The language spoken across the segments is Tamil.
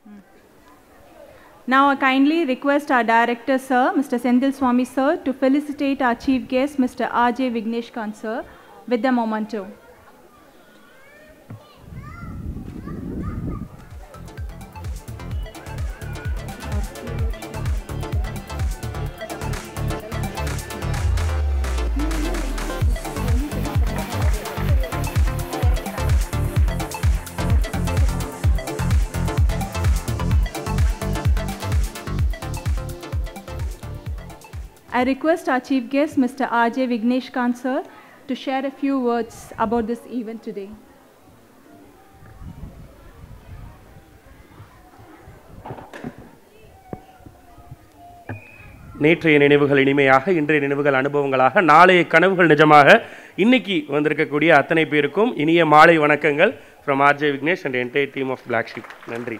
Now I kindly request our director, sir, Mr. Sendil Swami, sir, to felicitate our chief guest, Mr. R.J. Vignesh Kant, sir, with the memento. I request our chief guest, Mr. R.J. Vignesh Kant, sir, to share a few words about this event today. நேற்றைய நினைவுகள் இனிமையாக இன்றைய நினைவுகள் அனுபவங்களாக நாளைய கனவுகள் நிஜமாக இன்னைக்கு வந்திருக்கக்கூடிய அத்தனை பேருக்கும் இனிய மாலை வணக்கங்கள் from RJ Vignesh and entire team of Black Sheep நன்றி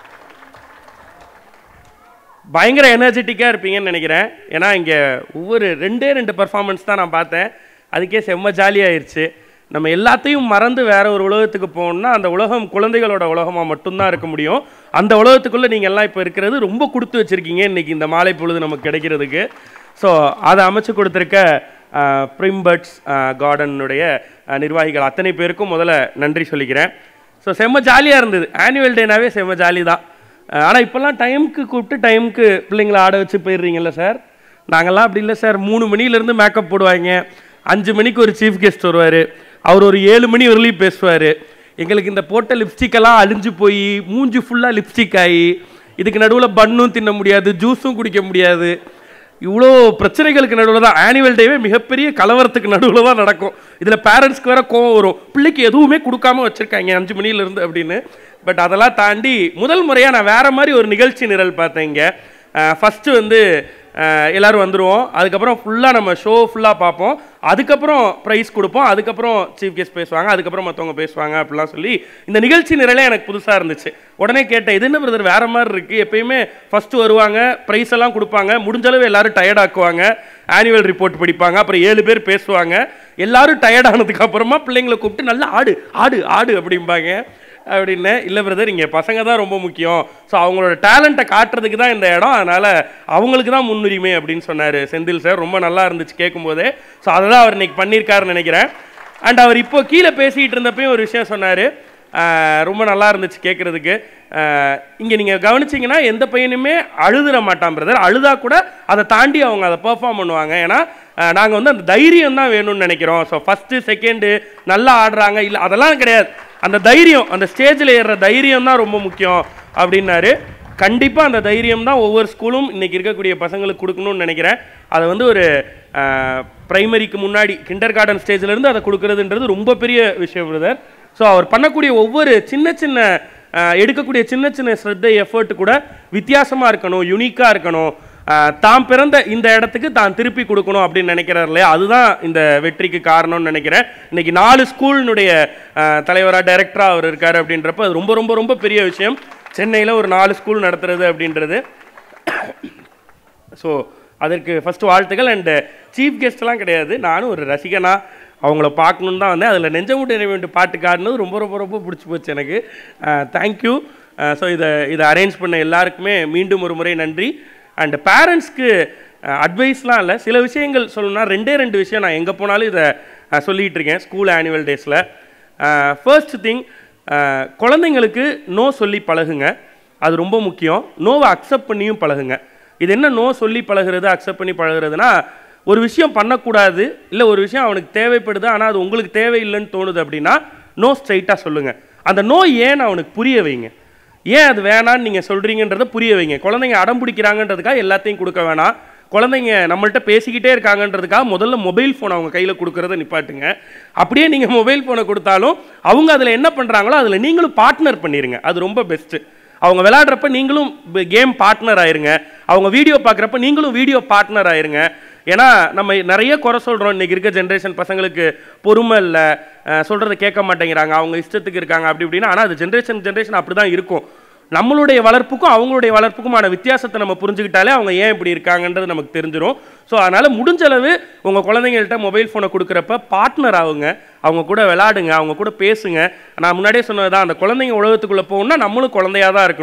பயங்கர எனர்ஜெட்டிக்காக இருப்பீங்கன்னு நினைக்கிறேன் ஏன்னா இங்கே ஒவ்வொரு ரெண்டே ரெண்டு பர்ஃபார்மன்ஸ் தான் நான் பார்த்தேன் அதுக்கே செம்ம ஜாலியாயிருச்சு நம்ம எல்லாத்தையும் மறந்து வேற ஒரு உலகத்துக்கு போகணும்னா அந்த உலகம் குழந்தைகளோட உலகமாக மட்டும்தான் இருக்க முடியும் அந்த உலகத்துக்குள்ளே நீங்கள் எல்லாம் இப்போ இருக்கிறது ரொம்ப கொடுத்து வச்சுருக்கீங்க இன்றைக்கி இந்த மாலை பொழுது நமக்கு கிடைக்கிறதுக்கு ஸோ அதை அமைச்சு கொடுத்துருக்க ப்ரிம்பர்ட்ஸ் கார்டனுடைய நிர்வாகிகள் அத்தனை பேருக்கும் முதல்ல நன்றி சொல்லிக்கிறேன் ஸோ செம்ம ஜாலியாக இருந்தது ஆனுவல் டேனாவே செம்ம ஜாலி தான் ஆனால் இப்போல்லாம் டைமுக்கு கூப்பிட்டு டைமுக்கு பிள்ளைங்களை ஆட வச்சு போயிடுறீங்கல்ல சார் நாங்கள்லாம் அப்படி இல்லை சார் மூணு மணிலேருந்து மேக்கப் போடுவாங்க அஞ்சு மணிக்கு ஒரு சீஃப் கெஸ்ட் வருவார் அவர் ஒரு ஏழு மணி வரலையும் பேசுவார் எங்களுக்கு இந்த போட்ட லிப்ஸ்டிக்கெல்லாம் அழிஞ்சு போய் மூஞ்சி ஃபுல்லாக லிப்ஸ்டிக் ஆகி இதுக்கு நடுவில் பன்னும் தின்ன முடியாது ஜூஸும் குடிக்க முடியாது இவ்வளோ பிரச்சனைகளுக்கு நடுவில் தான் ஆனுவல் டேவே மிகப்பெரிய கலவரத்துக்கு நடுவில் தான் நடக்கும் இதில் பேரண்ட்ஸ்க்கு வேற கோவம் வரும் பிள்ளைக்கு எதுவுமே கொடுக்காம வச்சுருக்காங்க அஞ்சு மணிலேருந்து அப்படின்னு பட் அதெல்லாம் தாண்டி முதல் முறையாக நான் வேற மாதிரி ஒரு நிகழ்ச்சி நிரல் பார்த்தேன் இங்கே ஃபஸ்ட்டு வந்து அஹ், எல்லாரும் வந்துடுவோம் அதுக்கப்புறம் ஃபுல்லாக நம்ம ஷோ ஃபுல்லாக பார்ப்போம் அதுக்கப்புறம் ப்ரைஸ் கொடுப்போம் அதுக்கப்புறம் சீஃப் கெஸ்ட் பேசுவாங்க அதுக்கப்புறம் மற்றவங்க பேசுவாங்க அப்படிலாம் சொல்லி இந்த நிகழ்ச்சி நிரலே எனக்கு புதுசாக இருந்துச்சு உடனே கேட்டேன் இது என்ன பிரதர் வேற மாதிரி இருக்குது எப்பயுமே ஃபஸ்ட்டு வருவாங்க ப்ரைஸ் எல்லாம் கொடுப்பாங்க முடிஞ்ச அளவு எல்லாரும் டயர்ட் ஆக்குவாங்க ஆனுவல் ரிப்போர்ட் படிப்பாங்க அப்புறம் ஏழு பேர் பேசுவாங்க எல்லாரும் டயர்ட் ஆனதுக்கு அப்புறமா பிள்ளைங்களை கூப்பிட்டு நல்லா ஆடு ஆடு ஆடு அப்படிம்பாங்க அப்படின்னு இல்லை பிரதர் இங்கே பசங்க தான் ரொம்ப முக்கியம் ஸோ அவங்களோட டேலண்ட்டை காட்டுறதுக்கு தான் இந்த இடம் அதனால் அவங்களுக்கு தான் முன்னுரிமை அப்படின்னு சொன்னார் செந்தில் சார் ரொம்ப நல்லா இருந்துச்சு கேட்கும்போதே ஸோ அதை தான் அவர் இன்னைக்கு பண்ணியிருக்காருன்னு நினைக்கிறேன் அண்ட் அவர் இப்போ கீழே பேசிகிட்டு இருந்தப்பையும் ஒரு விஷயம் சொன்னார் ரொம்ப நல்லா இருந்துச்சு கேட்குறதுக்கு இங்கே நீங்கள் கவனிச்சிங்கன்னா எந்த பையனுமே அழுதுற மாட்டான் பிரதர் அழுதா கூட அதை தாண்டி அவங்க அதை பெர்ஃபார்ம் பண்ணுவாங்க ஏன்னா நாங்கள் வந்து அந்த தைரியம் தான் வேணும்னு நினைக்கிறோம் ஸோ ஃபஸ்ட்டு செகண்டு நல்லா ஆடுறாங்க இல்லை அதெல்லாம் கிடையாது அந்த தைரியம் அந்த ஸ்டேஜில் ஏறுற தைரியம் தான் ரொம்ப முக்கியம் அப்படின்னாரு கண்டிப்பாக அந்த தைரியம் தான் ஒவ்வொரு ஸ்கூலும் இன்றைக்கி இருக்கக்கூடிய பசங்களுக்கு கொடுக்கணும்னு நினைக்கிறேன் அதை வந்து ஒரு ப்ரைமரிக்கு முன்னாடி கிண்டர் கார்டன் ஸ்டேஜ்லேருந்து அதை கொடுக்குறதுன்றது ரொம்ப பெரிய விஷயம் பிரதர் ஸோ அவர் பண்ணக்கூடிய ஒவ்வொரு சின்ன சின்ன அஹ், எடுக்கக்கூடிய சின்ன சின்ன ஸ்ரத்தை எஃபர்ட் கூட வித்தியாசமாக இருக்கணும் யுனிக்காக இருக்கணும் அஹ், தாம் பிறந்த இந்த இடத்துக்கு தான் திருப்பி கொடுக்கணும் அப்படின்னு நினைக்கிறார் இல்லையா அதுதான் இந்த வெற்றிக்கு காரணம்னு நினைக்கிறேன் இன்னைக்கு நாலு ஸ்கூலினுடைய தலைவராக டைரக்டராக அவர் இருக்கார் அப்படின்றப்ப அது ரொம்ப ரொம்ப ரொம்ப பெரிய விஷயம் சென்னையில் ஒரு நாலு ஸ்கூல் நடத்துறது அப்படின்றது ஸோ அதற்கு ஃபஸ்ட்டு வாழ்த்துக்கள் அண்டு சீஃப் கெஸ்ட்லாம் கிடையாது நானும் ஒரு ரசிகனா அவங்கள பார்க்கணுன்னு தான் வந்தேன் அதில் நெஞ்சமுட்டு வேண்டிய பாட்டு காட்டினது ரொம்ப ரொம்ப ரொம்ப பிடிச்சி போச்சு எனக்கு தேங்க்யூ ஸோ இதை இதை அரேஞ்ச் பண்ண எல்லாருக்குமே மீண்டும் ஒரு முறை நன்றி அண்ட் பேரண்ட்ஸ்க்கு அட்வைஸ்லாம் இல்லை சில விஷயங்கள் சொல்லணும்னா ரெண்டே ரெண்டு விஷயம் நான் எங்கே போனாலும் இதை அஹ், சொல்லிட்டு இருக்கேன் ஸ்கூல் ஆனுவல் டேஸில் ஃபர்ஸ்ட் திங் குழந்தைங்களுக்கு நோ சொல்லி பழகுங்க அது ரொம்ப முக்கியம் நோவை அக்செப்ட் பண்ணியும் பழகுங்க இது என்ன நோ சொல்லி பழகுறது அக்செப்ட் பண்ணி பழகுறதுனா ஒரு விஷயம் பண்ணக்கூடாது இல்லை ஒரு விஷயம் அவனுக்கு தேவைப்படுது ஆனால் அது உங்களுக்கு தேவையில்லைன்னு தோணுது அப்படின்னா நோ ஸ்ட்ரைட்டாக சொல்லுங்கள் அந்த நோ ஏன்னு அவனுக்கு புரிய வைங்க ஏன் அது வேணான்னு நீங்கள் சொல்கிறீங்கன்றத புரிய வைங்க குழந்தைங்க அடம் பிடிக்கிறாங்கன்றதுக்காக எல்லாத்தையும் கொடுக்க வேணாம் குழந்தைங்க நம்மள்ட்ட பேசிக்கிட்டே இருக்காங்கன்றதுக்காக முதல்ல மொபைல் ஃபோன் அவங்க கையில் கொடுக்கறத நிப்பாட்டுங்க அப்படியே நீங்கள் மொபைல் ஃபோனை கொடுத்தாலும் அவங்க அதில் என்ன பண்ணுறாங்களோ அதில் நீங்களும் பார்ட்னர் பண்ணிடுங்க அது ரொம்ப பெஸ்ட்டு அவங்க விளையாடுறப்ப நீங்களும் கேம் பார்ட்னர் ஆயிருங்க அவங்க வீடியோ பார்க்குறப்ப நீங்களும் வீடியோ பார்ட்னர் ஆயிருங்க ஏன்னா நம்ம நிறைய குறை சொல்கிறோம் இன்றைக்கி இருக்க ஜென்ரேஷன் பசங்களுக்கு பொறுமை இல்லை சொல்கிறத கேட்க மாட்டேங்கிறாங்க அவங்க இஷ்டத்துக்கு இருக்காங்க அப்படி இப்படின்னா ஆனால் அது ஜென்ரேஷன் ஜென்ரேஷன் அப்படி தான் இருக்கும் நம்மளுடைய வளர்ப்புக்கும் அவங்களுடைய வளர்ப்புக்குமான வித்தியாசத்தை நம்ம புரிஞ்சுக்கிட்டாலே அவங்க ஏன் இப்படி இருக்காங்கன்றது நமக்கு தெரிஞ்சிடும் ஸோ அதனால் முடிஞ்ச அளவு உங்கள் குழந்தைங்கள்ட்ட மொபைல் ஃபோனை கொடுக்குறப்ப பார்ட்னர் ஆகுங்க அவங்க கூட விளாடுங்க அவங்க கூட பேசுங்க நான் முன்னாடியே சொன்னது தான் அந்த குழந்தைங்க உலகத்துக்குள்ளே போகணும்னா நம்மளும் குழந்தையாக தான் இருக்கணும்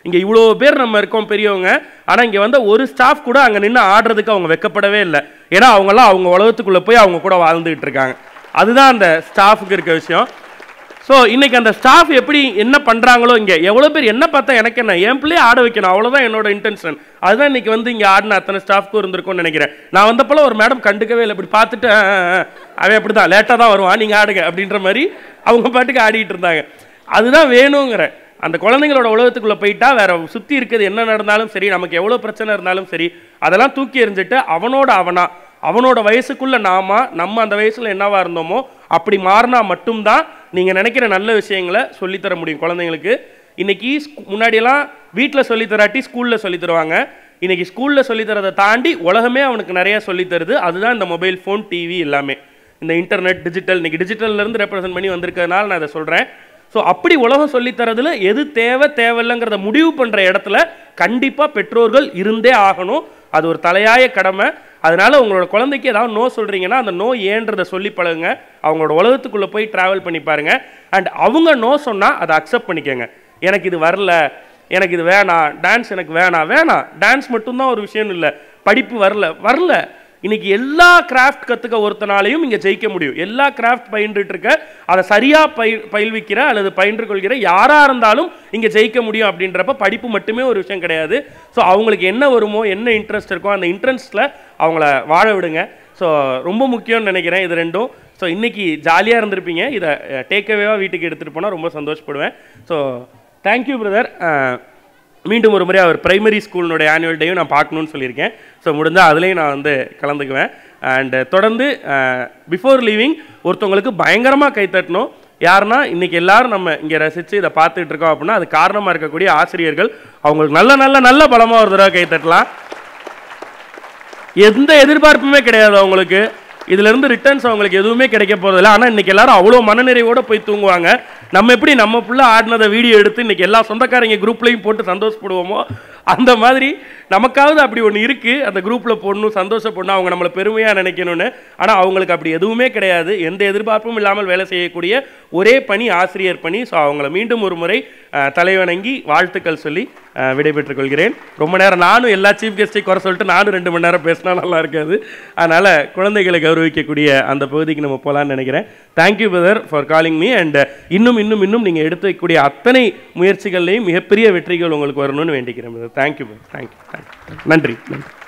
இங்கே இவ்வளோ பேர் நம்ம இருக்கோம் பெரியவங்க ஆனால் இங்கே வந்த ஒரு ஸ்டாஃப் கூட அங்கே நின்று ஆடுறதுக்கு அவங்க வெக்கப்படவே இல்லை ஏன்னா அவங்கெல்லாம் அவங்க உலகத்துக்குள்ளே போய் அவங்க கூட வாழ்ந்துகிட்டு இருக்காங்க அதுதான் அந்த ஸ்டாஃபுக்கு இருக்க விஷயம் ஸோ இன்னைக்கு அந்த ஸ்டாஃப் எப்படி என்ன பண்ணுறாங்களோ இங்கே எவ்வளோ பேர் என்ன பார்த்தா எனக்கு என்ன என் பிள்ளைய ஆட வைக்கணும் அவ்வளோதான் என்னோட இன்டென்ஷன் அதுதான் இன்னைக்கு வந்து இங்கே ஆடின அத்தனை ஸ்டாஃப்க்கும் இருந்திருக்கும்னு நினைக்கிறேன் நான் வந்தப்போல ஒரு மேடம் கண்டுக்கவே இல்லை இப்படி பார்த்துட்டு "ஆ, ஆ, ஆ, அவன் அப்படி தான் லேட்டாக தான் வருவான் நீங்கள் ஆடுங்க அப்படின்ற மாதிரி அவங்க பாட்டுக்கு ஆடிட்டு இருந்தாங்க அதுதான் வேணுங்கிறேன் அந்த குழந்தைங்களோட உலகத்துக்குள்ளே போயிட்டா வேற சுற்றி இருக்கிறது என்ன நடந்தாலும் சரி நமக்கு எவ்வளோ பிரச்சனை இருந்தாலும் சரி அதெல்லாம் தூக்கி எறிஞ்சிட்டு அவனோட அவனா அவனோட வயசுக்குள்ள நாம நம்ம அந்த வயசுல என்னவா இருந்தோமோ அப்படி மாறினா மட்டும்தான் நீங்க நினைக்கிற நல்ல விஷயங்களை சொல்லித்தர முடியும் குழந்தைங்களுக்கு இன்னைக்கு ஸ்கூ- முன்னாடியெல்லாம் வீட்டில் சொல்லி தராட்டி ஸ்கூல்ல சொல்லி தருவாங்க இன்னைக்கு ஸ்கூல்ல சொல்லி தரதை தாண்டி உலகமே அவனுக்கு நிறைய சொல்லி தருது அதுதான் இந்த மொபைல் ஃபோன் டிவி எல்லாமே இந்த இன்டர்நெட் டிஜிட்டல் இன்னைக்கு டிஜிட்டல்ல இருந்து ரெப்ரசென்ட் பண்ணி வந்திருக்கிறதுனால நான் இதை சொல்றேன் ஸோ அப்படி உலகம் சொல்லித் தரதுல எது தேவை தேவையில்லைங்கிறத முடிவு பண்ற இடத்துல கண்டிப்பா பெற்றோர்கள் இருந்தே ஆகணும் அது ஒரு தலையாய கடமை அதனால உங்களோட குழந்தைக்கு ஏதாவது நோ சொல்றீங்கன்னா அந்த நோ ஏன்றதை சொல்லி பழகுங்க அவங்களோட உலகத்துக்குள்ள போய் டிராவல் பண்ணி பாருங்க அண்ட் அவங்க நோ சொன்னா அதை அக்செப்ட் பண்ணிக்கோங்க எனக்கு இது வரல எனக்கு இது வேணாம் டான்ஸ் எனக்கு வேணாம் வேணாம் டான்ஸ் மட்டும்தான் ஒரு விஷயம் இல்லை படிப்பு வரல வரல இன்னைக்கு எல்லா கிராஃப்ட் கற்றுக்க ஒருத்தனாலையும் இங்கே ஜெயிக்க முடியும் எல்லா கிராஃப்ட் பயின்றுட்டு இருக்க அதை சரியாக பய பயில்விக்கிற அல்லது பயின்று கொள்கிற யாராக இருந்தாலும் இங்கே ஜெயிக்க முடியும் அப்படின்றப்ப படிப்பு மட்டுமே ஒரு விஷயம் கிடையாது ஸோ அவங்களுக்கு என்ன வருமோ என்ன இன்ட்ரெஸ்ட் இருக்கோ அந்த இன்ட்ரெஸ்ட்டில் அவங்கள வாழ விடுங்க ஸோ ரொம்ப முக்கியம்னு நினைக்கிறேன் இது ரெண்டும் ஸோ இன்னைக்கு ஜாலியாக இருந்திருப்பீங்க இதை டேக்அவேவாக வீட்டுக்கு எடுத்துகிட்டு போனால் ரொம்ப சந்தோஷப்படுவேன் ஸோ தேங்க்யூ பிரதர் மீண்டும் ஒரு முறை அவர் பிரைமரி ஸ்கூலினுடைய ஆனுவல் டேயும் நான் பார்க்கணும்னு சொல்லியிருக்கேன் ஸோ முடிஞ்சால் அதுலேயும் நான் வந்து கலந்துக்குவேன் அண்ட் தொடர்ந்து பிஃபோர் லீவிங் ஒருத்தவங்களுக்கு பயங்கரமாக கைத்தட்டணும் யாருன்னா இன்னைக்கு எல்லாரும் நம்ம இங்கே ரசித்து இதை பார்த்துட்டு இருக்கோம் அப்படின்னா அது காரணமாக இருக்கக்கூடிய ஆசிரியர்கள் அவங்களுக்கு நல்ல நல்ல நல்ல பலமாக ஒரு தடவை கைத்தட்டலாம் எந்த எதிர்பார்ப்புமே கிடையாது அவங்களுக்கு இதுல இருந்து ரிட்டர்ன்ஸ் அவங்களுக்கு எதுவுமே கிடைக்க போறதில்ல ஆனா இன்னைக்கு எல்லாரும் அவ்வளோ மனநிறைவோட போய் தூங்குவாங்க நம்ம எப்படி நம்ம புள்ள ஆடினதை வீடியோ எடுத்து இன்னைக்கு எல்லா சொந்தக்காரங்க குரூப்லையும் போட்டு சந்தோஷப்படுவோமோ அந்த மாதிரி நமக்காவது அப்படி ஒன்று இருக்கு அந்த குரூப்ல போடணும் சந்தோஷப்படணும் அவங்க நம்மளை பெருமையா நினைக்கணும்னு ஆனா அவங்களுக்கு அப்படி எதுவுமே கிடையாது எந்த எதிர்பார்ப்பும் இல்லாமல் வேலை செய்யக்கூடிய ஒரே பணி ஆசிரியர் பணி ஸோ அவங்கள மீண்டும் ஒரு முறை அஹ், தலைவணங்கி வாழ்த்துக்கள் சொல்லி அஹ், விடைபெற்றுக் கொள்கிறேன் ரொம்ப நேரம் நானும் எல்லா சீஃப் கெஸ்ட்டையும் குறை சொல்லிட்டு நானும் ரெண்டு மணி நேரம் பேசினா நல்லா இருக்காது அதனால குழந்தைகளை கௌரவிக்கக்கூடிய அந்த பகுதிக்கு நம்ம போகலான்னு நினைக்கிறேன் thank you brother for calling me and இன்னும் இன்னும் இன்னும் நீங்கள் எடுத்து வைக்கக்கூடிய அத்தனை முயற்சிகள்லையும் மிகப்பெரிய வெற்றிகள் உங்களுக்கு வரணும்னு வேண்டிக்கிறேன் brother thank you brother thank you thank you நன்றி நன்றி